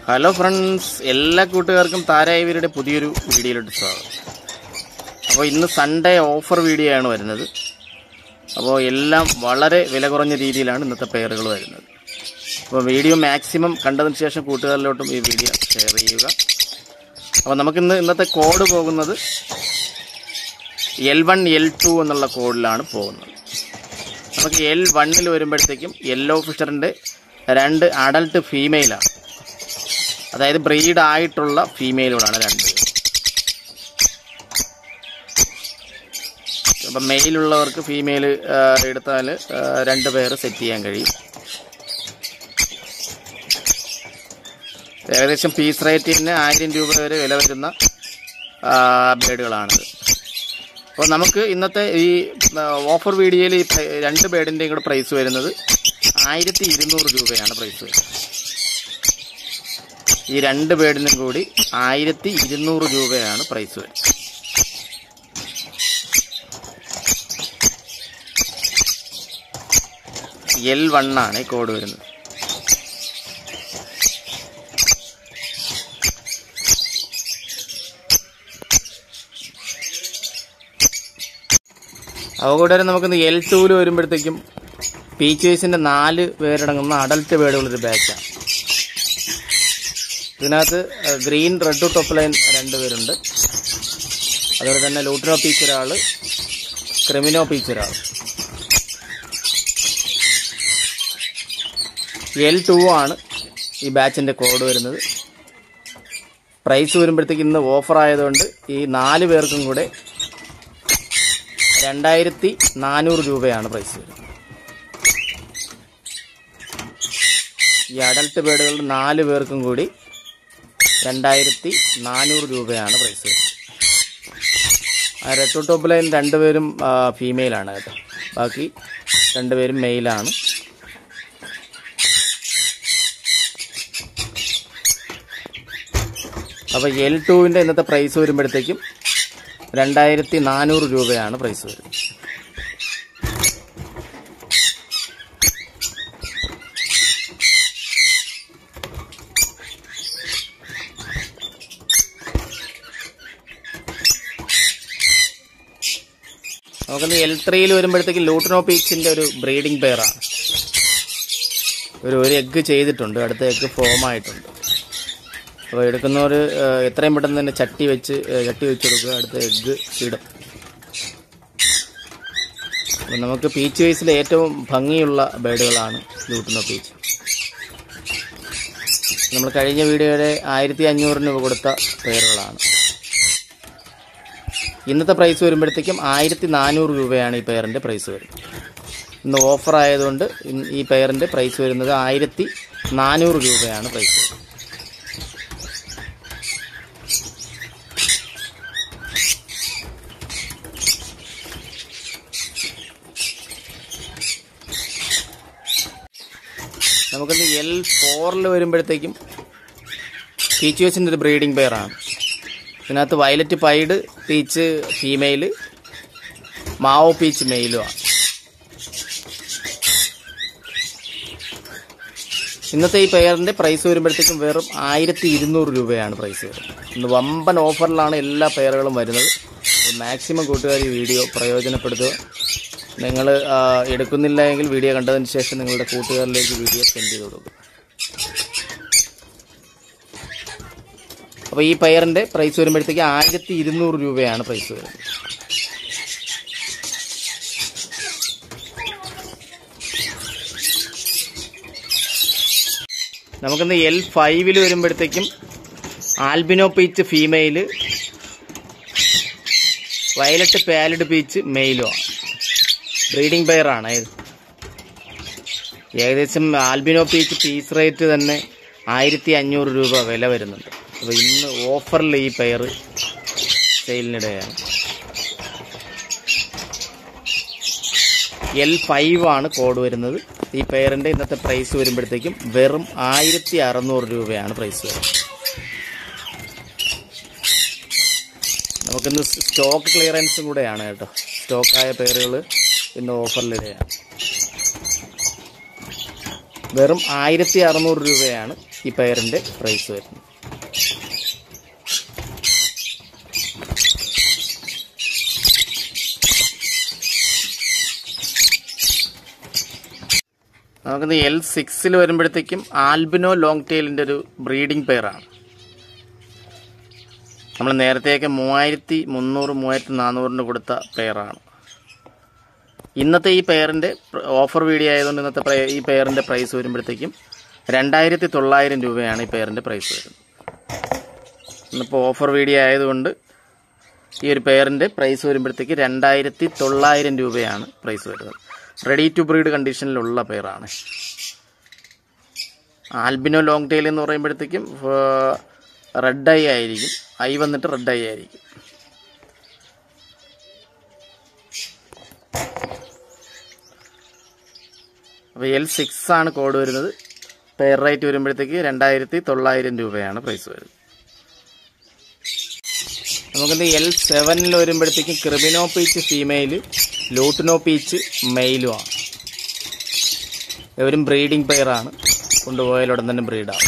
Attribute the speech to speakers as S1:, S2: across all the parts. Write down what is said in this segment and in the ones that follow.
S1: hello friends എല്ലാ കൂട്ടുകാർക്കും താരായവരുടെ പുതിയൊരു വീഡിയോയിലോട്ട് സ്വാഗതം അപ്പോൾ ഇന്ന് സൺഡേ ഓഫർ വീഡിയോ ആണ് വരുന്നത് അപ്പോൾ എല്ലാം വളരെ വില കുറഞ്ഞ രീതിയിലാണ് ഇന്നത്തെ പെയറുകൾ വരുന്നത് അപ്പോൾ വീഡിയോ മാക്സിമം കണ്ടതിന് ശേഷം കൂട്ടുകാരിലോട്ടും ഈ വീഡിയോ ഷെയർ ചെയ്യുക അപ്പോൾ നമുക്കിന്ന് ഇന്നത്തെ കോഡ് പോകുന്നത് എൽ വൺ എൽ ടു എന്നുള്ള കോഡിലാണ് പോകുന്നത് നമുക്ക് എൽ വണ്ണിൽ വരുമ്പോഴത്തേക്കും യെല്ലോ ഫിഷറിൻ്റെ രണ്ട് അഡൽട്ട് ഫീമെയിലാണ് അതായത് ബ്രീഡ് ആയിട്ടുള്ള ഫീമെയിലുകളാണ് രണ്ട് അപ്പം മെയിലുള്ളവർക്ക് ഫീമെയിൽ എടുത്താൽ രണ്ട് പേര് സെറ്റ് ചെയ്യാൻ കഴിയും ഏകദേശം പീസ് റേറ്റിന് ആയിരം രൂപ വരെ വില വരുന്ന ബേഡുകളാണിത് അപ്പോൾ നമുക്ക് ഇന്നത്തെ ഈ ഓഫർ വീഡിയോയിൽ ഈ പ്രൈ- രണ്ട് ബേഡിൻ്റെയും കൂടെ പ്രൈസ് വരുന്നത് ആയിരത്തി ഇരുന്നൂറ് രൂപയാണ് പ്രൈസ് വരുന്നത് ഈ രണ്ട് ബേഡിനും കൂടി ആയിരത്തി ഇരുന്നൂറ് രൂപയാണ് പ്രൈസ് വരുന്നത് എൽ വൺ ആണ് ഈ കോഡ് വരുന്നത് അതുകൂടെ നമുക്കിന്ന് എൽ ടൂവിൽ വരുമ്പോഴത്തേക്കും പീച്ച് വേസിന്റെ നാല് പേരടങ്ങുന്ന അഡൽട്ട് ബേഡുകളൊരു ബാച്ചാണ് ഇതിനകത്ത് ഗ്രീൻ റെഡ് ടോപ്പ് ലൈൻ രണ്ട് പേരുണ്ട് അതുപോലെ തന്നെ ലൂട്ടിനോ പീച്ച് ഒരാൾ ക്രിമിനോ പീച്ച് ഒരാൾ എൽ ടു ആണ് ഈ ബാച്ചിൻ്റെ കോഡ് വരുന്നത് പ്രൈസ് വരുമ്പോഴത്തേക്ക് ഇന്ന് ഓഫർ ആയതുകൊണ്ട് ഈ നാല് പേർക്കും കൂടെ രണ്ടായിരത്തി നാനൂറ് രൂപയാണ് പ്രൈസ് വരുന്നത് ഈ അഡൽട്ട് ബേഡുകളുടെ നാല് പേർക്കും കൂടി രണ്ടായിരത്തി നാനൂറ് രൂപയാണ് പ്രൈസ് വരുന്നത് ആ റെഡ് ടോപ്പ് ലൈൻ രണ്ടുപേരും ഫീമെയിലാണ് കേട്ടോ ബാക്കി രണ്ടുപേരും മെയിലാണ് അപ്പോൾ എൽ ടുവിൻ്റെ ഇന്നത്തെ പ്രൈസ് വരുമ്പോഴത്തേക്കും രണ്ടായിരത്തി നാനൂറ് രൂപയാണ് പ്രൈസ് വരുന്നത് നമുക്കിന്ന് എൽ ത്രീയിൽ വരുമ്പോഴത്തേക്ക് ലൂട്ടിനോ പീച്ചിൻ്റെ ഒരു ബ്രീഡിംഗ് പെയറാണ് ഒരു ഒരു എഗ്ഗ് ചെയ്തിട്ടുണ്ട് അടുത്ത എഗ്ഗ് ഫോം ആയിട്ടുണ്ട് അപ്പോൾ എടുക്കുന്നവർ എത്രയും പെട്ടെന്ന് തന്നെ ചട്ടി വെച്ച് ഏഹ്, ചട്ടി വെച്ച് കൊടുക്കുക അടുത്ത എഗ്ഗ് ഇടും അപ്പോൾ നമുക്ക് പീച്ച് വേസിലെ ഏറ്റവും ഭംഗിയുള്ള ബേഡുകളാണ് ലൂട്ടിനോ പീച്ച് നമ്മൾ കഴിഞ്ഞ വീഡിയോയുടെ ആയിരത്തി അഞ്ഞൂറ് രൂപ കൊടുത്ത പെയറുകളാണ് ഇന്നത്തെ പ്രൈസ് വരുമ്പോഴത്തേക്കും ആയിരത്തി നാനൂറ് രൂപയാണ് ഈ പെയറിൻ്റെ പ്രൈസ് വരുന്നത് ഇന്ന് ഓഫർ ആയതുകൊണ്ട് ഇന്ന് ഈ പെയറിൻ്റെ പ്രൈസ് വരുന്നത് ആയിരത്തി നാനൂറ് രൂപയാണ് പ്രൈസ് വരുന്നത് നമുക്കിന്ന് എൽ ഫോറിൽ വരുമ്പോഴത്തേക്കും പീച്ച് ഒരു ബ്രീഡിംഗ് പെയറാണ് ഇതിനകത്ത് violet pied peach female mauve peach മെയിലുമാണ് ഇന്നത്തെ ഈ പെയറിൻ്റെ പ്രൈസ് വരുമ്പോഴത്തേക്കും വെറും ആയിരത്തി ഇരുന്നൂറ് രൂപയാണ് പ്രൈസ് വരുന്നത് ഇന്ന് വമ്പൻ ഓഫറിലാണ് എല്ലാ പെയറുകളും വരുന്നത് മാക്സിമം കൂട്ടുകാർ ഈ വീഡിയോ പ്രയോജനപ്പെടുത്തുക നിങ്ങൾ എടുക്കുന്നില്ല എങ്കിൽ വീഡിയോ കണ്ടതിന് ശേഷം നിങ്ങളുടെ കൂട്ടുകാരിലേക്ക് വീഡിയോ സെൻഡ് ചെയ്ത് കൊടുക്കുക അപ്പോൾ ഈ പെയറിൻ്റെ പ്രൈസ് വരുമ്പോഴത്തേക്ക് ആയിരത്തി ഇരുന്നൂറ് രൂപയാണ് പ്രൈസ് വരുന്നത് നമുക്കിന്ന് എൽ ഫൈവിൽ വരുമ്പോഴത്തേക്കും albino peach female violet pallid peach മെയിലും ആണ് ബ്രീഡിംഗ് പെയറാണ് ഇത് ഏകദേശം ആൽബിനോ പീച്ച് പീസ് റേറ്റ് തന്നെ ആയിരത്തി അഞ്ഞൂറ് രൂപ വില വരുന്നുണ്ട് അപ്പോൾ ഇന്ന് ഓഫറിൽ ഈ പെയർ സെയിലിനിടെയാണ് എൽ ഫൈവ് ആണ് കോഡ് വരുന്നത് ഈ പെയറിൻ്റെ ഇന്നത്തെ പ്രൈസ് വരുമ്പോഴത്തേക്കും വെറും ആയിരത്തി അറുന്നൂറ് രൂപയാണ് പ്രൈസ് വരുന്നത് നമുക്കിന്ന് സ്റ്റോക്ക് ക്ലിയറൻസും കൂടെയാണ് കേട്ടോ സ്റ്റോക്കായ പെയറുകൾ ഇന്ന് ഓഫറിലിടെയാണ് വെറും ആയിരത്തി അറുന്നൂറ് രൂപയാണ് ഈ പെയറിൻ്റെ പ്രൈസ് വരുന്നത് നമുക്കിത് എൽ സിക്സിൽ വരുമ്പോഴത്തേക്കും ആൽബിനോ ലോങ് ടെയിലിൻ്റെ ഒരു ബ്രീഡിംഗ് പെയറാണ് നമ്മൾ നേരത്തെയൊക്കെ മൂവായിരത്തി മുന്നൂറ് മൂവായിരത്തി നാനൂറിന് കൊടുത്ത പെയറാണ് ഇന്നത്തെ ഈ പെയറിൻ്റെ ഓഫർ വീഡിയോ ആയതുകൊണ്ട് ഇന്നത്തെ പ്രൈ- ഈ പെയറിൻ്റെ പ്രൈസ് വരുമ്പോഴത്തേക്കും രണ്ടായിരത്തി തൊള്ളായിരം രൂപയാണ് ഈ പെയറിൻ്റെ പ്രൈസ് വരുന്നത് ഇന്നിപ്പോൾ ഓഫർ വീഡിയോ ആയതുകൊണ്ട് ഈ ഒരു പെയറിൻ്റെ പ്രൈസ് വരുമ്പോഴത്തേക്ക് രണ്ടായിരത്തി തൊള്ളായിരം രൂപയാണ് പ്രൈസ് വരുന്നത് റെഡി ടു ബ്രീഡ് കണ്ടീഷനിലുള്ള പെയറാണ് ആൽബിനോ ലോങ് ടെയിൽ എന്ന് പറയുമ്പോഴത്തേക്കും റെഡ് ഐ ആയിരിക്കും ഐ വന്നിട്ട് റെഡ് ഐ ആയിരിക്കും അപ്പോൾ എൽ സിക്സ് ആണ് കോഡ് വരുന്നത് പെയർ റേറ്റ് വരുമ്പോഴത്തേക്ക് രണ്ടായിരത്തി തൊള്ളായിരം രൂപയാണ് പ്രൈസ് വരുന്നത് നമുക്കിത് എൽ സെവനിൽ വരുമ്പോഴത്തേക്കും creamino peach female lutino peach മെയിലുമാണ് ഇവരും ബ്രീഡിംഗ് പെയറാണ് കൊണ്ടുപോയാലുടൻ തന്നെ ബ്രീഡാണ്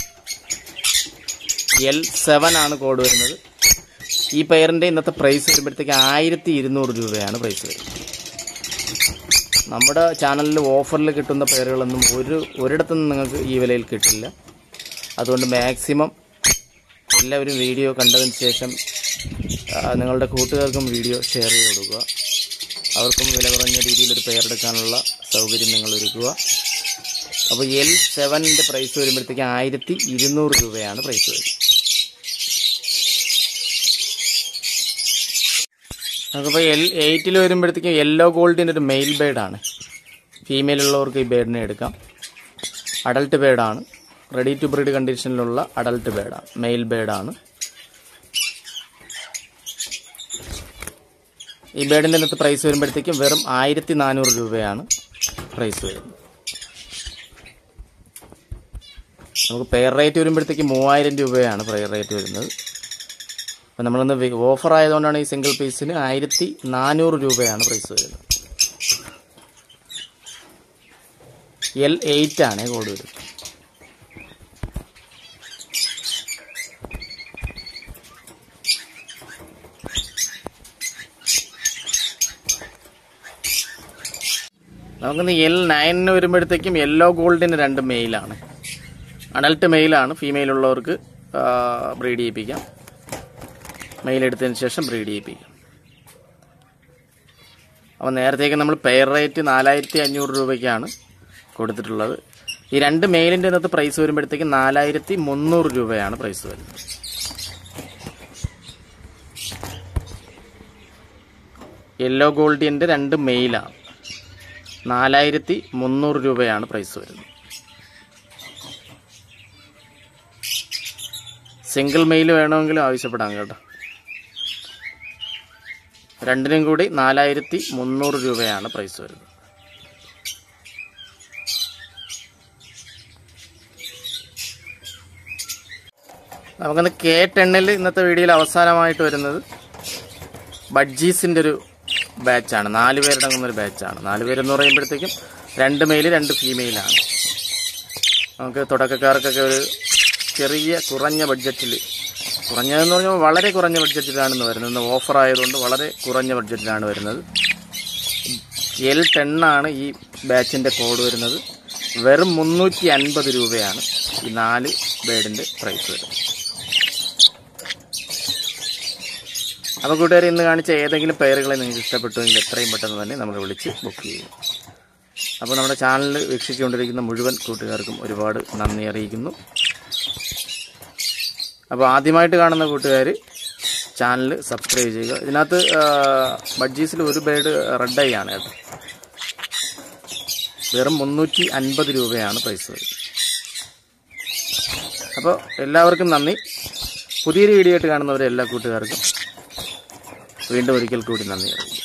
S1: എൽ സെവൻ ആണ് കോഡ് വരുന്നത് ഈ പെയറിൻ്റെ ഇന്നത്തെ പ്രൈസ് വരുമ്പോഴത്തേക്ക് ആയിരത്തി ഇരുന്നൂറ് രൂപയാണ് പ്രൈസ് വരുന്നത് നമ്മുടെ ചാനലിൽ ഓഫറിൽ കിട്ടുന്ന പെയറുകളൊന്നും ഒരു ഒരിടത്തുനിന്നും നിങ്ങൾക്ക് ഈ വിലയിൽ കിട്ടില്ല അതുകൊണ്ട് മാക്സിമം എല്ലാവരും വീഡിയോ കണ്ടതിന് ശേഷം ആ, നിങ്ങളുടെ കൂട്ടുകാർക്കും വീഡിയോ ഷെയർ ചെയ്ത് കൊടുക്കുക അവർക്കും വില കുറഞ്ഞ രീതിയിൽ ഒരു പെയർ എടുക്കാനുള്ള സൗകര്യം നിങ്ങൾ ഒരുക്കുക അപ്പോൾ എൽ സെവനിൻ്റെ പ്രൈസ് വരുമ്പോഴത്തേക്ക് ആയിരത്തി ഇരുന്നൂറ് രൂപയാണ് പ്രൈസ് വരുന്നത് നമുക്കിപ്പോൾ എൽ എയ്റ്റിൽ വരുമ്പോഴത്തേക്കും യെല്ലോ ഗോൾഡിൻ്റെ ഒരു മെയിൽ ബേഡാണ് ഫീമെയിൽ ഉള്ളവർക്ക് ഈ ബേഡിനെ എടുക്കാം അഡൽട്ട് ബേഡാണ് റെഡി ടു ബ്രീഡ് കണ്ടീഷനിലുള്ള അഡൽട്ട് ബേഡാണ് മെയിൽ ബേഡാണ് ഈ ബേഡിൻ്റെ ഇന്നത്തെ പ്രൈസ് വരുമ്പോഴത്തേക്കും വെറും ആയിരത്തി നാനൂറ് രൂപയാണ് പ്രൈസ് വരുന്നത് നമുക്ക് പെയർ റേറ്റ് വരുമ്പോഴത്തേക്ക് മൂവായിരം രൂപയാണ് പെയർ റേറ്റ് വരുന്നത് അപ്പം നമ്മളിന്ന് ഓഫർ ആയതുകൊണ്ടാണ് ഈ സിംഗിൾ പീസിന് ആയിരത്തി നാനൂറ് രൂപയാണ് പ്രൈസ് വരുന്നത് എൽ എയ്റ്റ് ആണ് കോഡ് വരുന്നത് നമുക്കിന്ന് എൽ നയനിന് വരുമ്പോഴത്തേക്കും യെല്ലോ ഗോൾഡിന് രണ്ട് മെയിലാണ് അഡൽട്ട് മെയിലാണ് ഫീമെയിൽ ഉള്ളവർക്ക് ബ്രീഡ് ചെയ്യിപ്പിക്കാം മെയിൽ എടുത്തതിന് ശേഷം ബ്രീഡ് ചെയ്യിപ്പിക്കാം അപ്പോൾ നേരത്തേക്ക് നമ്മൾ പെയർ റേറ്റ് നാലായിരത്തി അഞ്ഞൂറ് രൂപയ്ക്കാണ് കൊടുത്തിട്ടുള്ളത് ഈ രണ്ട് മെയിലിൻ്റെ അകത്ത് പ്രൈസ് വരുമ്പോഴത്തേക്ക് നാലായിരത്തി മുന്നൂറ് രൂപയാണ് പ്രൈസ് വരുന്നത് യെല്ലോ ഗോൾഡിൻ്റെ രണ്ട് മെയിലാണ് നാലായിരത്തി മുന്നൂറ് രൂപയാണ് പ്രൈസ് വരുന്നത് സിംഗിൾ മെയിൽ വേണമെങ്കിലും ആവശ്യപ്പെടാം കേട്ടോ രണ്ടിനും കൂടി നാലായിരത്തി മുന്നൂറ് രൂപയാണ് പ്രൈസ് വരുന്നത് നമുക്കിന്ന് കെ ടെണ്ണിൽ ഇന്നത്തെ വീഡിയോയിൽ അവസാനമായിട്ട് വരുന്നത് ബഡ്ജീസിൻ്റെ ഒരു ബാച്ചാണ് നാല് പേരടങ്ങുന്ന ഒരു ബാച്ചാണ് നാല് പേരെന്ന് പറയുമ്പോഴത്തേക്കും രണ്ട് മെയിൽ രണ്ട് ഫീമെയിലാണ് നമുക്ക് തുടക്കക്കാർക്കൊക്കെ ഒരു ചെറിയ കുറഞ്ഞ ബഡ്ജറ്റിൽ കുറഞ്ഞതെന്ന് പറഞ്ഞാൽ വളരെ കുറഞ്ഞ ബഡ്ജറ്റിലാണ് ഇന്ന് വരുന്നത് ഇന്ന് ഓഫർ ആയതുകൊണ്ട് വളരെ കുറഞ്ഞ ബഡ്ജറ്റിലാണ് വരുന്നത് എൽ ടെണ്ണാണ് ഈ ബാച്ചിൻ്റെ കോഡ് വരുന്നത് വെറും മുന്നൂറ്റി അൻപത് രൂപയാണ് ഈ നാല് ബേഡിൻ്റെ പ്രൈസ് വരുന്നത് അപ്പോൾ കൂട്ടുകാരെ ഇന്ന് കാണിച്ച ഏതെങ്കിലും പേരുകളെ നിങ്ങൾക്ക് ഇഷ്ടപ്പെട്ടുവെങ്കിൽ എത്രയും പെട്ടെന്ന് തന്നെ നമ്മൾ വിളിച്ച് ബുക്ക് ചെയ്യും അപ്പോൾ നമ്മുടെ ചാനൽ വീക്ഷിച്ചുകൊണ്ടിരിക്കുന്ന മുഴുവൻ കൂട്ടുകാർക്കും ഒരുപാട് നന്ദി അറിയിക്കുന്നു അപ്പോൾ ആദ്യമായിട്ട് കാണുന്ന കൂട്ടുകാർ ചാനൽ സബ്സ്ക്രൈബ് ചെയ്യുക ഇതിനകത്ത് ബഡ്ജീസിൽ ഒരു ബേഡ് റെഡ് ഐ ആണ് കേട്ടോ വെറും മുന്നൂറ്റി അൻപത് രൂപയാണ് പ്രൈസ് വരുന്നത് അപ്പോൾ എല്ലാവർക്കും നന്ദി പുതിയൊരു വീഡിയോ ആയിട്ട് കാണുന്നവരെ എല്ലാ കൂട്ടുകാർക്കും വീണ്ടും ഒരിക്കൽ കൂടി നന്ദി അറിയിക്കും